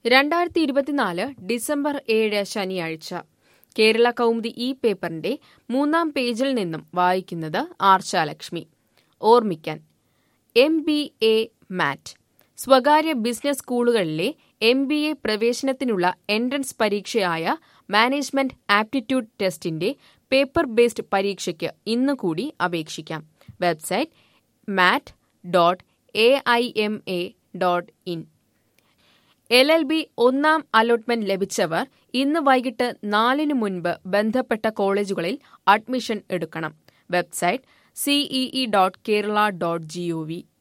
രണ്ടായിരത്തി ഇരുപത്തിനാല് ഡിസംബർ ഏഴ് ശനിയാഴ്ച കേരള കൗമുദി ഈ പേപ്പറിന്റെ മൂന്നാം പേജിൽ നിന്നും വായിക്കുന്നത് ആർച്ചാലക്ഷ്മി ഓർമ്മിക്കാൻ എം ബി എ മാറ്റ് സ്വകാര്യ ബിസിനസ് സ്കൂളുകളിലെ എം ബി എ പ്രവേശനത്തിനുള്ള എൻട്രൻസ് പരീക്ഷയായ മാനേജ്മെന്റ് ആപ്റ്റിറ്റ്യൂഡ് ടെസ്റ്റിന്റെ പേപ്പർ ബേസ്ഡ് പരീക്ഷയ്ക്ക് ഇന്ന് കൂടി അപേക്ഷിക്കാം website MAT dot A I M A dot in L L B ഒന്നാം അലോട്ട്മെന്റ് ലഭിച്ചവർ ഇന്ന് വൈകിട്ട് നാലിന് മുൻപ് ബന്ധപ്പെട്ട കോളേജുകളിൽ അഡ്മിഷൻ എടുക്കണം website CEE dot Kerala dot G O V